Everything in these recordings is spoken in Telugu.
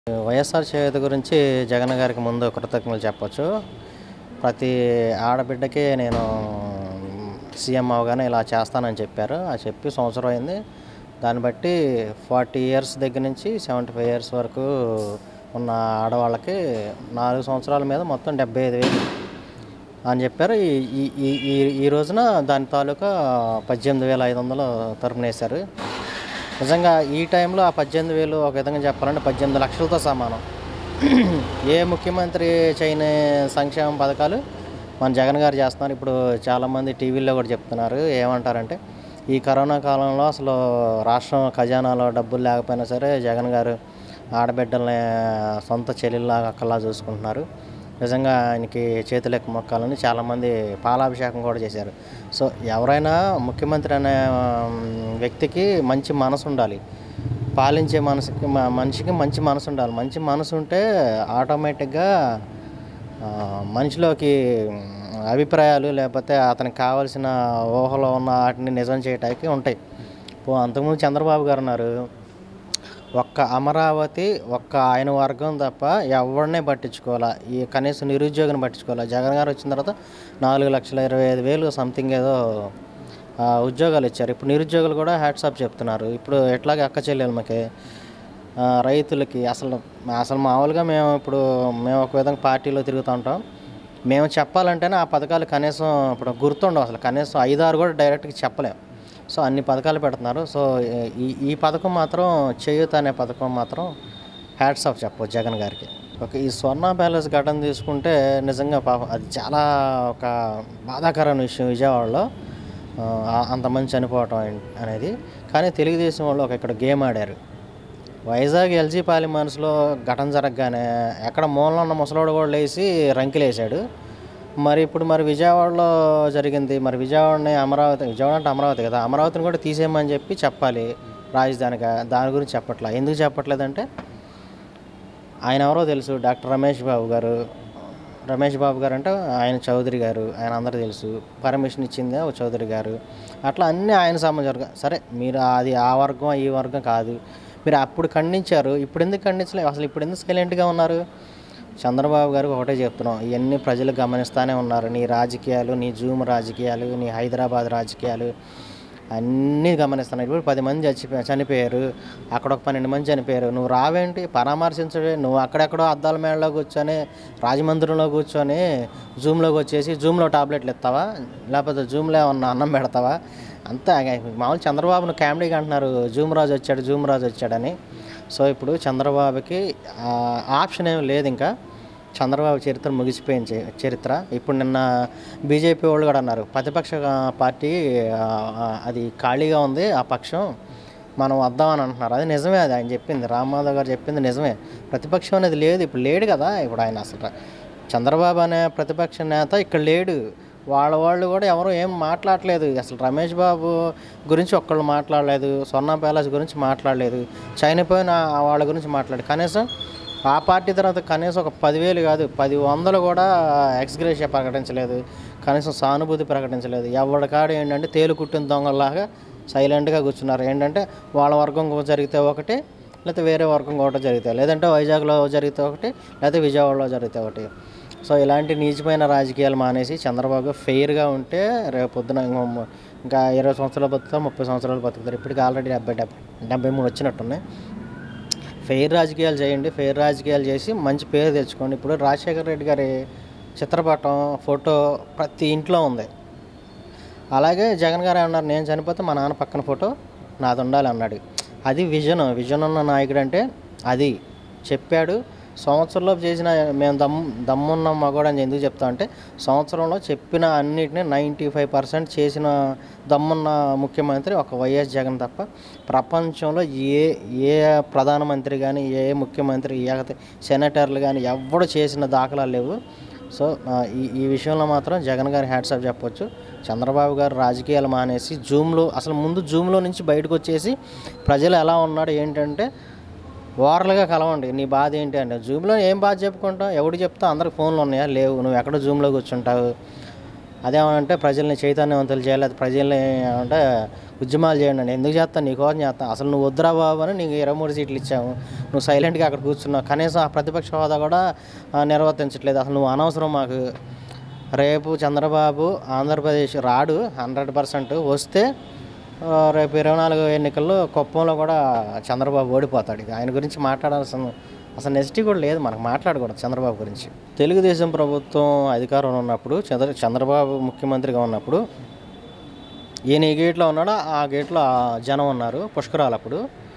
వైఎస్ఆర్ చేయూత గురించి జగన్ గారికి ముందు కృతజ్ఞతలు చెప్పొచ్చు ప్రతి ఆడబిడ్డకి నేను సీఎం అవగానే ఇలా చేస్తానని చెప్పారు అది చెప్పి సంవత్సరం అయింది దాన్ని బట్టి ఫార్టీ ఇయర్స్ దగ్గర నుంచి సెవెంటీ ఫైవ్ ఇయర్స్ వరకు ఉన్న ఆడవాళ్ళకి నాలుగు సంవత్సరాల మీద మొత్తం డెబ్బై ఐదు వేలు అని చెప్పారు ఈ ఈ ఈ ఈ- ఈ రోజున దాని తాలూకా పద్దెనిమిది వేల ఐదు వందలు తరపున వేశారు నిజంగా ఈ టైంలో ఆ పద్దెనిమిది వేలు ఒక విధంగా చెప్పాలంటే పద్దెనిమిది లక్షలతో సమానం ఏ ముఖ్యమంత్రి చేయని సంక్షేమ పథకాలు మన జగన్ గారు చేస్తున్నారు ఇప్పుడు చాలామంది టీవీల్లో కూడా చెప్తున్నారు ఏమంటారంటే ఈ కరోనా కాలంలో అసలు రాష్ట్రం ఖజానాలో డబ్బులు లేకపోయినా సరే జగన్ గారు ఆడబిడ్డల్ని సొంత చెల్లెల్లాగా అక్కలా చూసుకుంటున్నారు నిజంగా ఆయనకి చేతులెక్క మొక్కాలని చాలామంది పాలాభిషేకం కూడా చేశారు సో ఎవరైనా ముఖ్యమంత్రి అనే ఉమ్, వ్యక్తికి మంచి మనసు ఉండాలి పాలించే మనసుకి మ- మనిషికి మంచి మనసు ఉండాలి మంచి మనసు ఉంటే ఆటోమేటిక్గా ఆ, మనిషిలోకి ఉమ్, అభిప్రాయాలు లేకపోతే అతనికి కావాల్సిన ఊహలో ఉన్న వాటిని నిజం చేయటానికి ఉంటాయి పో అంతకుముందు చంద్రబాబు గారు ఉన్నారు ఒక్క అమరావతి ఒక్క ఆయన వర్గం తప్ప ఎవరినే పట్టించుకోవాలా ఈ కనీసం నిరుద్యోగిని పట్టించుకోవాలా జగన్ గారు వచ్చిన తర్వాత నాలుగు లక్షల ఇరవై ఐదు వేలు సంథింగ్ ఏదో ఆ, ఉద్యోగాలు ఇచ్చారు ఇప్పుడు నిరుద్యోగులు కూడా హ్యాట్సాప్ చెప్తున్నారు ఇప్పుడు ఎట్లాగే అక్క చెల్లెలకి ఆ, రైతులకి అసలు అసలు మామూలుగా మేము ఇప్పుడు మేము ఒక విధంగా పార్టీలో తిరుగుతూ ఉంటాం మేము చెప్పాలంటేనే ఆ పథకాలు కనీసం ఇప్పుడు గుర్తుండవు అసలు కనీసం ఐదారు కూడా డైరెక్ట్గా చెప్పలేం సో అన్ని పథకాలు పెడుతున్నారు సో ఈ ఈ పథకం మాత్రం చేయూత అనే పథకం మాత్రం హ్యాట్స్ ఆఫ్ చెప్పవచ్చు జగన్ గారికి ఒక ఈ స్వర్ణ ప్యాలెస్ ఘటన తీసుకుంటే నిజంగా పాపం అది చాలా ఒక బాధాకరమైన విషయం విజయవాడలో ఆ, అంతమంది చనిపోవటం అన్- అనేది కానీ తెలుగుదేశం వాళ్ళు ఒక ఇక్కడ గేమ్ ఆడారు వైజాగ్ ఎల్జీ పాలి మనసులో ఘటన జరగగానే ఎక్కడ మూలలో ఉన్న ముసలోడు కూడా లేచి రంకిలేసాడు మరి ఇప్పుడు మరి విజయవాడలో జరిగింది మరి విజయవాడని అమరావతి విజయవాడ అంటే అమరావతి కదా అమరావతిని కూడా తీసేయమని చెప్పి చెప్పాలి రాజధానిగా దాని గురించి చెప్పట్లా ఎందుకు చెప్పట్లేదంటే ఆయన ఎవరో తెలుసు డాక్టర్ రమేష్ బాబు గారు రమేష్ బాబు గారు అంటే ఆయన చౌదరి గారు ఆయన అందరూ తెలుసు పర్మిషన్ ఇచ్చిందే ఓ చౌదరి గారు అట్లా అన్నీ ఆయన సంబంధించారు సరే మీరు అది ఆ వర్గం ఈ వర్గం కాదు మీరు అప్పుడు ఖండించారు ఇప్పుడు ఎందుకు ఖండించలేదు అసలు ఇప్పుడు ఎందుకు సైలెంట్గా ఉన్నారు చంద్రబాబు గారికి ఒకటే చెప్తున్నాం ఇవన్నీ ప్రజలు గమనిస్తూనే ఉన్నారు నీ రాజకీయాలు నీ జూమ్ రాజకీయాలు నీ హైదరాబాద్ రాజకీయాలు అన్నీ గమనిస్తున్నాయి ఇప్పుడు పది మంది చచ్చిపోయి చనిపోయారు అక్కడ ఒక పన్నెండు మంది చనిపోయారు నువ్వు రావేంటి పరామర్శించవే నువ్వు అక్కడెక్కడో అద్దాల మేడలో కూర్చొని రాజమందిరంలో కూర్చొని జూమ్లోకి వచ్చేసి జూమ్లో టాబ్లెట్లు ఇస్తావా లేకపోతే జూమ్లో ఏమన్నా అన్నం పెడతావా అంతా మామూలు చంద్రబాబును కామెడీగా అంటున్నారు జూమ్ రాజు వచ్చాడు జూమ్ రాజు వచ్చాడని సో ఇప్పుడు చంద్రబాబుకి ఆ, ఆప్షన్ ఏం లేదు ఇంకా చంద్రబాబు చరిత్ర ముగిసిపోయిన చే- చరిత్ర ఇప్పుడు నిన్న బీజేపీ వాళ్ళు కూడా అన్నారు ప్రతిపక్ష ఆ, పార్టీ ఆ, ఆ, అది ఖాళీగా ఉంది ఆ పక్షం మనం వద్దామని అంటున్నారు అది నిజమే అది ఆయన చెప్పింది రామ్మాధవ్ గారు చెప్పింది నిజమే ప్రతిపక్షం అనేది లేదు ఇప్పుడు లేడు కదా ఇప్పుడు ఆయన అసలు చంద్రబాబు అనే ప్రతిపక్ష నేత ఇక్కడ లేడు వాళ్ళ వాళ్ళు కూడా ఎవరు ఏం మాట్లాడలేదు అసలు రమేష్ బాబు గురించి ఒక్కళ్ళు మాట్లాడలేదు స్వర్ణ ప్యాలెస్ గురించి మాట్లాడలేదు చనిపోయిన వాళ్ళ గురించి మాట్లాడలేదు కనీసం ఆ పార్టీ తర్వాత కనీసం ఒక పదివేలు కాదు పది వందలు కూడా ఎక్స్గ్రేషియా ప్రకటించలేదు కనీసం సానుభూతి ప్రకటించలేదు ఎవరి కాడ ఏంటంటే తేలు కుట్టిన దొంగల్లాగా సైలెంట్గా కూర్చున్నారు ఏంటంటే వాళ్ళ వర్గం జరిగితే ఒకటి లేకపోతే వేరే వర్గం ఒకటి జరిగితే లేదంటే వైజాగ్లో జరిగితే ఒకటి లేకపోతే విజయవాడలో జరిగితే ఒకటి సో ఇలాంటి నీచమైన రాజకీయాలు మానేసి చంద్రబాబు ఫెయిర్గా ఉంటే రేపు పొద్దున ఇంకో- ఇంకా ఇరవై సంవత్సరాలు బతుకుతారు ముప్పై సంవత్సరాలు బతుకుతారు ఇప్పటికి ఆల్రెడీ డెబ్బై డెబ్బై డెబ్బై మూడు వచ్చినట్టున్నాయి ఫెయిర్ రాజకీయాలు చేయండి ఫెయిర్ రాజకీయాలు చేసి మంచి పేరు తెచ్చుకోండి ఇప్పుడు రాజశేఖర రెడ్డి గారి చిత్రపటం ఫోటో ప్రతి ఇంట్లో ఉంది అలాగే జగన్ గారు అన్నారు నేను చనిపోతే మా నాన్న పక్కన ఫోటో నాది ఉండాలి అన్నాడు అది విజన్ విజన్ ఉన్న నాయకుడు అంటే అది చెప్పాడు సంవత్సరంలో చేసిన మేము దమ్ దమ్మున్న మగోడు అని ఎందుకు చెప్తా అంటే సంవత్సరంలో చెప్పిన అన్నిటిని నైంటీ ఫైవ్ పర్సెంట్ చేసిన దమ్మున్న ముఖ్యమంత్రి ఒక వైఎస్ జగన్ తప్ప ప్రపంచంలో ఏ ఏ ప్రధానమంత్రి కానీ ఏ ముఖ్యమంత్రి ఏ సెనేటర్లు కానీ ఎవడు చేసిన దాఖలాలు లేవు సో ఆ, ఈ ఈ విషయంలో మాత్రం జగన్ గారి హ్యాట్సాప్ చెప్పొచ్చు చంద్రబాబు గారు రాజకీయాలు మానేసి జూమ్లో అసలు ముందు జూమ్లో నుంచి బయటకు వచ్చేసి ప్రజలు ఎలా ఉన్నాడు ఏంటంటే ఓరల్గా కలవండి నీ బాధ ఏంటి అంటే జూమ్లో ఏం బాధ చెప్పుకుంటావు ఎవడు చెప్తా అందరికి ఫోన్లు ఉన్నాయా లేవు నువ్వు ఎక్కడ జూమ్లో కూర్చుంటావు అదేమంటే ప్రజల్ని చైతన్యవంతులు చేయాలి అది ప్రజల్ని అంటే ఉద్యమాలు చేయండి అని ఎందుకు చేస్తాను నీకోసం చేస్తాను అసలు నువ్వు వద్దురా బాబు అని నీకు ఇరవై మూడు సీట్లు ఇచ్చాము నువ్వు సైలెంట్గా అక్కడ కూర్చున్నావు కనీసం ఆ ప్రతిపక్ష హోదా కూడా ఆ, నిర్వర్తించట్లేదు అసలు నువ్వు అనవసరం మాకు రేపు చంద్రబాబు ఆంధ్రప్రదేశ్ రాడు హండ్రెడ్ పర్సెంట్ వస్తే ఆ, రేపు ఇరవై నాలుగు ఎన్నికల్లో కుప్పంలో కూడా చంద్రబాబు ఓడిపోతాడు ఇక ఆయన గురించి మాట్లాడాల్సిన అసలు నెసిటీ కూడా లేదు మనకు మాట్లాడకూడదు చంద్రబాబు గురించి తెలుగుదేశం ప్రభుత్వం అధికారంలో ఉన్నప్పుడు చంద్ర చంద్రబాబు ముఖ్యమంత్రిగా ఉన్నప్పుడు ఈయన ఈ గేట్లో ఉన్నాడు ఆ గేట్లో ఆ జనం ఉన్నారు పుష్కరాలు అప్పుడు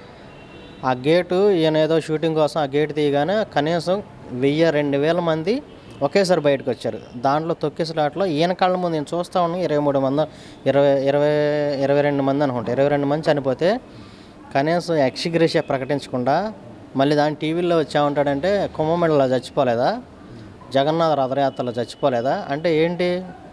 ఆ గేటు ఈయన ఏదో షూటింగ్ కోసం ఆ గేట్ తీయగానే కనీసం వెయ్యి రెండు వేల మంది ఒకేసారి బయటకు వచ్చారు దాంట్లో తొక్కిసలాట్లో ఈయన కళ్ళ ముందు నేను చూస్తా ఉన్నాను ఇరవై మూడు మంది ఇరవై ఇరవై ఇరవై రెండు మంది అనుకుంటా ఇరవై రెండు మంది చనిపోతే కనీసం ఎక్సిగ్రేషియా ప్రకటించకుండా మళ్ళీ దాని టీవీలో వచ్చా ఉంటాడంటే కుంభమేళలో చచ్చిపోలేదా జగన్నాథ రథయాత్రలో చచ్చిపోలేదా అంటే ఏంటి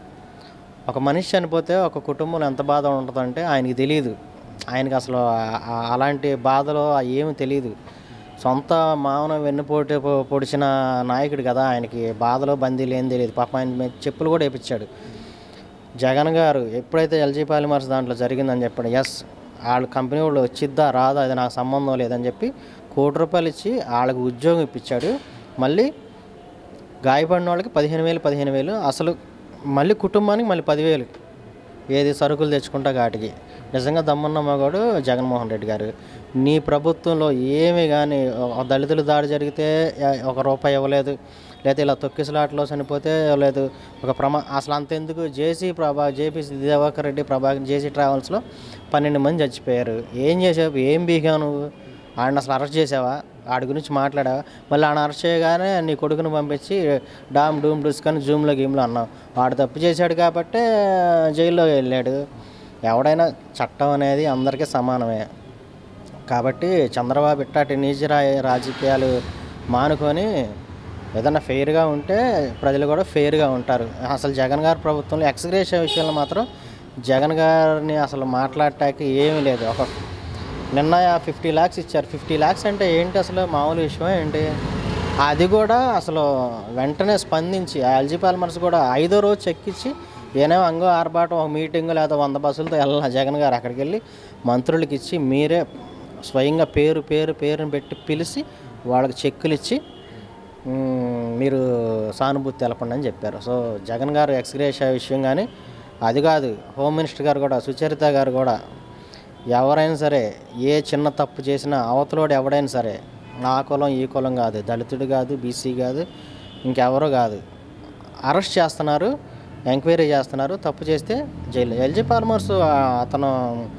ఒక మనిషి చనిపోతే ఒక కుటుంబంలో ఎంత బాధ ఉంటుందంటే ఆయనకి తెలియదు ఆయనకి అసలు ఆ- ఆ- అలాంటి బాధలో ఏమి తెలియదు సొంత మామన వెన్నుపోటు పొ- పొడిచిన నాయకుడు కదా ఆయనకి బాధలో బందీలు ఏం తెలియదు పాప ఆయన మీద చెప్పులు కూడా వేయించాడు జగన్ గారు ఎప్పుడైతే ఎల్జీ పాలిమర్స్ దాంట్లో జరిగిందని చెప్పాడు ఎస్ వాళ్ళ కంపెనీ వాళ్ళు వచ్చిద్దా రాదా అది నాకు సంబంధం లేదని చెప్పి కోటి రూపాయలు ఇచ్చి వాళ్ళకి ఉద్యోగం ఇప్పించాడు మళ్ళీ గాయపడిన వాళ్ళకి పదిహేను వేలు పదిహేను వేలు అసలు మళ్ళీ కుటుంబానికి మళ్ళీ పదివేలు ఏది సరుకులు తెచ్చుకుంటా వాటికి నిజంగా దమ్మన్న మగాడు జగన్మోహన్ రెడ్డి గారు నీ ప్రభుత్వంలో ఏమి కానీ దళితులు దాడి జరిగితే ఎ- ఒక రూపాయి ఇవ్వలేదు లేదా ఇలా తొక్కిసలాట్లో చనిపోతే ఇవ్వలేదు ఒక ప్రమా అసలు అంతెందుకు జేసీ ప్రభా జేపీ దివాకర్ రెడ్డి ప్రభాకర్ జేసీ ట్రావెల్స్లో పన్నెండు మంది చచ్చిపోయారు ఏం చేసావు ఏం బీగావు నువ్వు ఆయన అసలు అరెస్ట్ చేసావా ఆడి గురించి మాట్లాడావా మళ్ళీ ఆయన అరెస్ట్ చేయగానే నీ కొడుకుని పంపించి డామ్ డూమ్ డూస్ కానీ జూమ్లో గేమ్లో అన్నావు వాడు తప్పు చేశాడు కాబట్టే జైల్లో వెళ్ళాడు ఎవడైనా చట్టం అనేది అందరికీ సమానమే కాబట్టి చంద్రబాబు ఇట్టాటి నీచ రా- రాజకీయాలు మానుకొని ఏదైనా ఫెయిర్గా ఉంటే ప్రజలు కూడా ఫెయిర్గా ఉంటారు అసలు జగన్ గారి ప్రభుత్వంలో ఎక్స్గ్రేషియా విషయంలో మాత్రం జగన్ గారిని అసలు మాట్లాడటానికి ఏమీ లేదు ఒక నిన్న ఫిఫ్టీ ల్యాక్స్ ఇచ్చారు ఫిఫ్టీ ల్యాక్స్ అంటే ఏంటి అసలు మామూలు విషయం ఏంటి అది కూడా అసలు వెంటనే స్పందించి ఆ ఎల్జీ పాల్మర్స్ కూడా ఐదో రోజు చెక్ ఇచ్చి ఏనేమో అంగో ఆర్భాటం ఒక మీటింగ్ లేదా వంద బస్సులతో వెళ్ళాలి జగన్ గారు అక్కడికి వెళ్ళి మంత్రులకి ఇచ్చి మీరే స్వయంగా పేరు పేరు పేరుని పెట్టి పిలిచి వాళ్ళకి చెక్కులు ఇచ్చి మ్మ్, మీరు సానుభూతి తెలపండి అని చెప్పారు సో జగన్ గారు ఎక్స్గ్రేషియా విషయం కానీ అది కాదు హోమ్ మినిస్టర్ గారు కూడా సుచరిత గారు కూడా ఎవరైనా సరే ఏ చిన్న తప్పు చేసినా అవతలోడు ఎవడైనా సరే నా కులం ఈ కులం కాదు దళితుడు కాదు బీసీ కాదు ఇంకెవరో కాదు అరెస్ట్ చేస్తున్నారు ఎంక్వైరీ చేస్తున్నారు తప్పు చేస్తే జైలు ఎల్జీ ఫార్మర్స్ అతను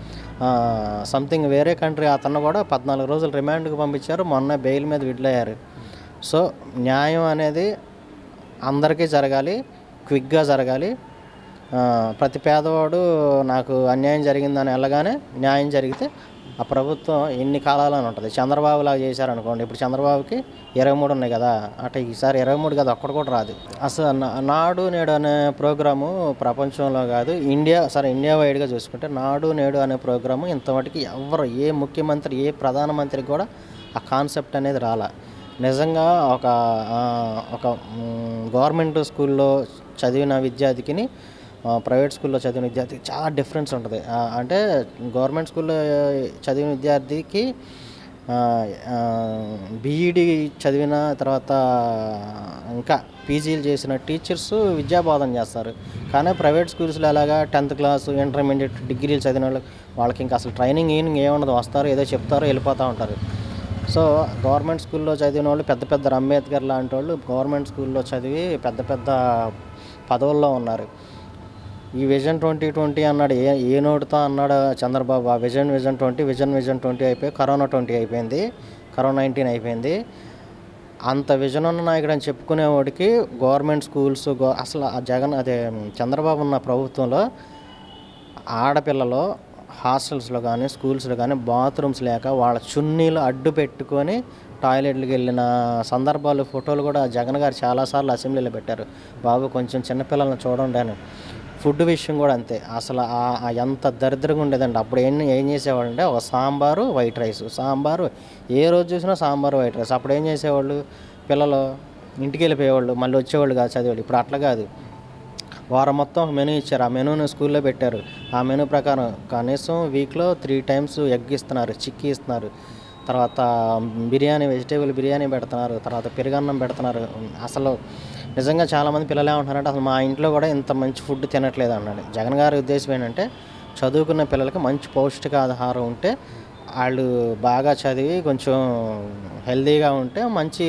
సంథింగ్ వేరే కంట్రీ అతను కూడా పద్నాలుగు రోజులు రిమాండ్కి పంపించారు మొన్న బెయిల్ మీద విడుదలయ్యారు సో న్యాయం అనేది అందరికీ జరగాలి క్విక్గా జరగాలి ఆ, ప్రతి పేదవాడు నాకు అన్యాయం జరిగిందని వెళ్ళగానే న్యాయం జరిగితే ఆ ప్రభుత్వం ఎన్ని కాలాలని ఉంటుంది చంద్రబాబు లాగా చేశారనుకోండి ఇప్పుడు చంద్రబాబుకి ఇరవై మూడు ఉన్నాయి కదా అటు ఈసారి ఇరవై మూడు కదా ఒక్కటి కూడా రాదు అసలు నా- నాడు నేడు అనే ప్రోగ్రాము ప్రపంచంలో కాదు ఇండియా సరే ఇండియా వైడ్గా చూసుకుంటే నాడు నేడు అనే ప్రోగ్రాము ఇంతమటికి ఎవరు ఏ ముఖ్యమంత్రి ఏ ప్రధానమంత్రికి కూడా ఆ కాన్సెప్ట్ అనేది రాలా నిజంగా ఒక ఆ, ఒక మ్, గవర్నమెంట్ స్కూల్లో చదివిన విద్యార్థికిని ఆ, ప్రైవేట్ స్కూల్లో చదివిన విద్యార్థికి చాలా డిఫరెన్స్ ఉంటుంది ఆ, అంటే గవర్నమెంట్ స్కూల్లో చదివిన విద్యార్థికి బీఈడి చదివిన తర్వాత ఇంకా పీజీలు చేసిన టీచర్స్ విద్యాబోధన చేస్తారు కానీ ప్రైవేట్ స్కూల్స్లో ఎలాగా టెన్త్ క్లాస్ ఇంటర్మీడియట్ డిగ్రీలు చదివిన వాళ్ళు వాళ్ళకి ఇంకా అసలు ట్రైనింగ్ ఈనింగ్ ఏముండదు వస్తారు ఏదో చెప్తారు వెళ్ళిపోతూ ఉంటారు సో గవర్నమెంట్ స్కూల్లో చదివిన వాళ్ళు పెద్ద పెద్ద అంబేద్కర్ లాంటి వాళ్ళు గవర్నమెంట్ స్కూల్లో చదివి పెద్ద పెద్ద పదవుల్లో ఉన్నారు ఈ విజన్ ట్వంటీ ట్వంటీ అన్నాడు ఏ ఏ నోటుతో అన్నాడు చంద్రబాబు ఆ vision vision twenty vision vision twenty అయిపోయి కరోనా ట్వంటీ అయిపోయింది కరోనా నైన్టీన్ అయిపోయింది అంత విజన్ ఉన్న నాయకుడు అని చెప్పుకునేవాడికి గవర్నమెంట్ స్కూల్స్ గో అసలు ఆ జగన్ అదే చంద్రబాబు ఉన్న ప్రభుత్వంలో ఆడపిల్లలు హాస్టల్స్లో కానీ స్కూల్స్లో కానీ బాత్రూమ్స్ లేక వాళ్ళ చున్నీలు అడ్డు పెట్టుకొని టాయిలెట్లకు వెళ్ళిన సందర్భాలు ఫోటోలు కూడా జగన్ గారు చాలాసార్లు అసెంబ్లీలో పెట్టారు బాబు కొంచెం చిన్నపిల్లల్ని చూడండి అని ఫుడ్ విషయం కూడా అంతే అసలు ఆ- ఆ ఎంత దరిద్రంగా ఉండేదండి అప్పుడు ఏం ఏం చేసేవాళ్ళు అంటే ఒక సాంబారు వైట్ రైస్ సాంబారు ఏ రోజు చూసినా సాంబారు వైట్ రైస్ అప్పుడు ఏం చేసేవాళ్ళు పిల్లలు ఇంటికి వెళ్ళిపోయేవాళ్ళు మళ్ళీ వచ్చేవాళ్ళు కాదు చదివేవాళ్ళు ఇప్పుడు అట్లా కాదు వారం మొత్తం ఒక మెనూ ఇచ్చారు ఆ మెనూని స్కూల్లో పెట్టారు ఆ మెనూ ప్రకారం కనీసం వీక్లో త్రీ టైమ్స్ ఎగ్ ఇస్తున్నారు చిక్కీ ఇస్తున్నారు తర్వాత బిర్యానీ వెజిటేబుల్ బిర్యానీ పెడుతున్నారు తర్వాత పెరుగన్నం పెడుతున్నారు అసలు నిజంగా చాలామంది పిల్లలు ఏమంటున్నారంటే అసలు మా ఇంట్లో కూడా ఇంత మంచి ఫుడ్ తినట్లేదు అన్నాడు జగన్ గారి ఉద్దేశం ఏంటంటే చదువుకున్న పిల్లలకి మంచి పౌష్టికాహారం ఉంటే వాళ్ళు బాగా చదివి కొంచెం హెల్తీగా ఉంటే మంచి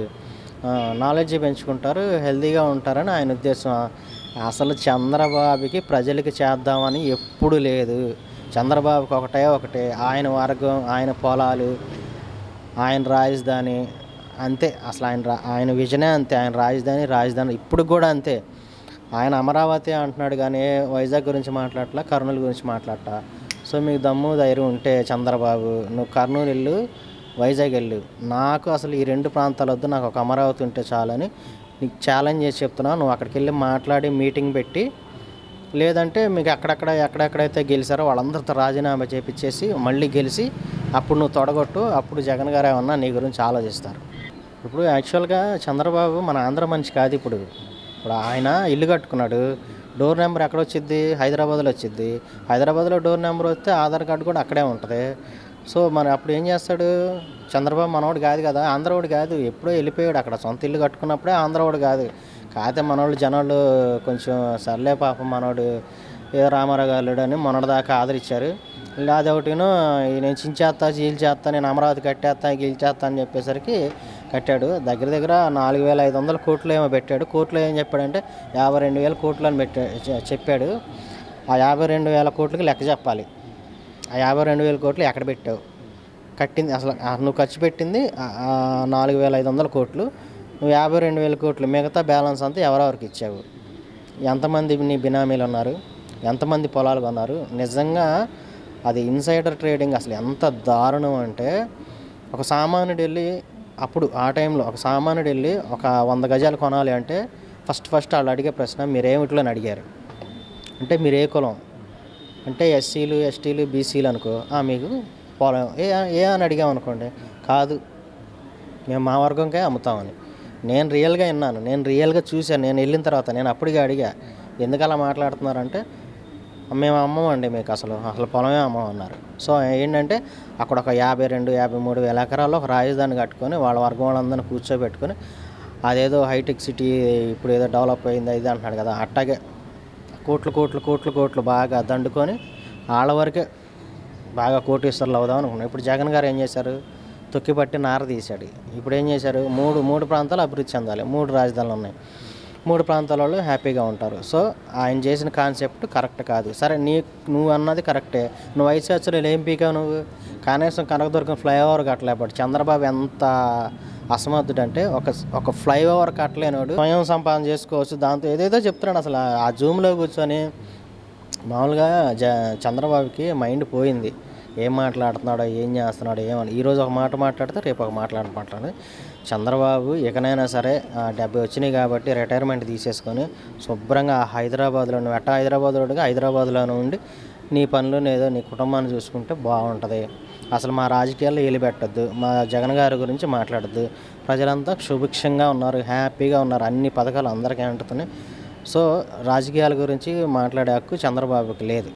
నాలెడ్జ్ పెంచుకుంటారు హెల్తీగా ఉంటారని ఆయన ఉద్దేశం అసలు చంద్రబాబుకి ప్రజలకి చేద్దామని ఎప్పుడు లేదు చంద్రబాబుకి ఒకటే ఒకటే ఆయన వర్గం ఆయన పొలాలు ఆయన రాజధాని అంతే అసలు ఆయన రా- ఆయన విజనే అంతే ఆయన రాజధాని రాజధాని ఇప్పుడు కూడా అంతే ఆయన అమరావతి అంటున్నాడు కానీ వైజాగ్ గురించి మాట్లాడట్లా కర్నూలు గురించి మాట్లాడట సో మీకు దమ్ము ధైర్యం ఉంటే చంద్రబాబు నువ్వు కర్నూలు వెళ్ళు వైజాగ్ వెళ్ళు నాకు అసలు ఈ రెండు ప్రాంతాలు వద్దు నాకు ఒక అమరావతి ఉంటే చాలని నీకు ఛాలెంజ్ చేసి చెప్తున్నా నువ్వు అక్కడికి వెళ్ళి మాట్లాడి మీటింగ్ పెట్టి లేదంటే మీకు అక్కడక్కడ ఎక్కడెక్కడైతే గెలిచారో వాళ్ళందరితో రాజీనామా చేపించేసి మళ్ళీ గెలిచి అప్పుడు నువ్వు తొడగొట్టు అప్పుడు జగన్ గారు ఏమన్నా నీ గురించి ఆలోచిస్తారు ఇప్పుడు యాక్చువల్గా చంద్రబాబు మన ఆంధ్ర మనిషి కాదు ఇప్పుడు ఇప్పుడు ఆయన ఇల్లు కట్టుకున్నాడు డోర్ నెంబర్ ఎక్కడ వచ్చింది హైదరాబాద్లో వచ్చింది హైదరాబాద్లో డోర్ నెంబర్ వస్తే ఆధార్ కార్డు కూడా అక్కడే ఉంటుంది సో మరి అప్పుడు ఏం చేస్తాడు చంద్రబాబు మనోడు కాదు కదా ఆంధ్రవాడు కాదు ఎప్పుడో వెళ్ళిపోయాడు అక్కడ సొంత ఇల్లు కట్టుకున్నప్పుడే ఆంధ్రవాడు కాదు కాకపోతే మనోళ్ళు జనాలు కొంచెం సర్లే పాపం మనోడు ఏ రామారావు గారు అని మొన్నటిదాకా ఆదరించారు అదొకటిను నేను చించేస్తా చీల్చేస్తా నేను అమరావతి కట్టేస్తా గీల్చేస్తా అని చెప్పేసరికి కట్టాడు దగ్గర దగ్గర నాలుగు వేల ఐదు వందల కోట్లు ఏమో పెట్టాడు కోట్లు ఏం చెప్పాడంటే యాభై రెండు వేల కోట్లు అని పెట్టా చె- చెప్పాడు ఆ యాభై రెండు వేల కోట్లకి లెక్క చెప్పాలి ఆ యాభై రెండు వేల కోట్లు ఎక్కడ పెట్టావు కట్టింది అసలు ఆ నువ్వు ఖర్చు పెట్టింది ఆ- ఆ నాలుగు వేల ఐదు వందల కోట్లు నువ్వు యాభై రెండు వేల కోట్లు మిగతా బ్యాలెన్స్ అంతా ఎవరెవరికి ఇచ్చావు ఎంతమంది నీ బినామీలు ఉన్నారు ఎంతమంది పొలాలు కొన్నారు నిజంగా అది ఇన్సైడర్ ట్రేడింగ్ అసలు ఎంత దారుణం అంటే ఒక సామాన్యుడు వెళ్ళి అప్పుడు ఆ టైంలో ఒక సామాన్యుడు వెళ్ళి ఒక వంద గజాలు కొనాలి అంటే ఫస్ట్ ఫస్ట్ వాళ్ళు అడిగే ప్రశ్న మీరేమిట్లో అని అడిగారు అంటే మీరు ఏ కులం అంటే ఎస్సీలు ఎస్టీలు బీసీలు అనుకో "ఆ, మీకు పొలం ఏ ఏ అని అడిగాం అనుకోండి కాదు మేము మా వర్గంకే అమ్ముతామని నేను రియల్గా విన్నాను నేను రియల్గా చూశాను నేను వెళ్ళిన తర్వాత నేను అప్పటికే అడిగా ఎందుకు అలా మాట్లాడుతున్నారంటే మేము అమ్మమండి మీకు అసలు అసలు పొలమే అమ్మమన్నారు సో ఏంటంటే అక్కడ ఒక యాభై రెండు యాభై మూడు వేల ఎకరాల్లో ఒక రాజధాని కట్టుకొని వాళ్ళ వర్గం వాళ్ళందరినీ కూర్చోబెట్టుకొని అదేదో హైటెక్ సిటీ ఇప్పుడు ఏదో డెవలప్ అయింది ఇది అంటున్నాడు కదా అట్టాగే కోట్లు కోట్లు కోట్లు కోట్లు బాగా దండుకొని వాళ్ళ వరకే బాగా కోటీశ్వర్లు అవుదాం అనుకున్నాం ఇప్పుడు జగన్ గారు ఏం చేశారు తొక్కిపట్టి నార తీశాడు ఇప్పుడు ఏం చేశారు మూడు మూడు ప్రాంతాలు అభివృద్ధి చెందాలి మూడు రాజధానులు ఉన్నాయి మూడు ప్రాంతాల వాళ్ళు హ్యాపీగా ఉంటారు సో ఆయన చేసిన కాన్సెప్ట్ కరెక్ట్ కాదు సరే నీ నువ్వు అన్నది కరెక్టే నువ్వు ఐసీహెచ్లో ఏం పీకావు నువ్వు కనీసం కనకదుర్గం ఫ్లైఓవర్ కట్టలేపాడు చంద్రబాబు ఎంత అసమర్థుడు అంటే ఒక ఒక ఫ్లైఓవర్ కట్టలేనోడు స్వయం సంపాదన చేసుకోవచ్చు దాంతో ఏదేదో చెప్తున్నాడు అసలు ఆ జూమ్లో కూర్చొని మామూలుగా జ చంద్రబాబుకి మైండ్ పోయింది ఏం మాట్లాడుతున్నాడో ఏం చేస్తున్నాడో ఏమని ఈరోజు ఒక మాట మాట్లాడితే రేపు ఒక మాట మాట్లాడు చంద్రబాబు ఇకనైనా సరే ఆ, డెబ్బై వచ్చినాయి కాబట్టి రిటైర్మెంట్ తీసేసుకొని శుభ్రంగా ఆ హైదరాబాద్లో నువ్వు ఎట్టా హైదరాబాద్లోగా హైదరాబాద్లోనే ఉండి నీ పనులు ఏదో నీ కుటుంబాన్ని చూసుకుంటే బాగుంటుంది అసలు మా రాజకీయాల్లో ఏలి పెట్టద్దు మా జగన్ గారి గురించి మాట్లాడద్దు ప్రజలంతా సుభిక్షంగా ఉన్నారు హ్యాపీగా ఉన్నారు అన్ని పథకాలు అందరికీ అంటుతున్నాయి సో రాజకీయాల గురించి మాట్లాడే హక్కు చంద్రబాబుకి లేదు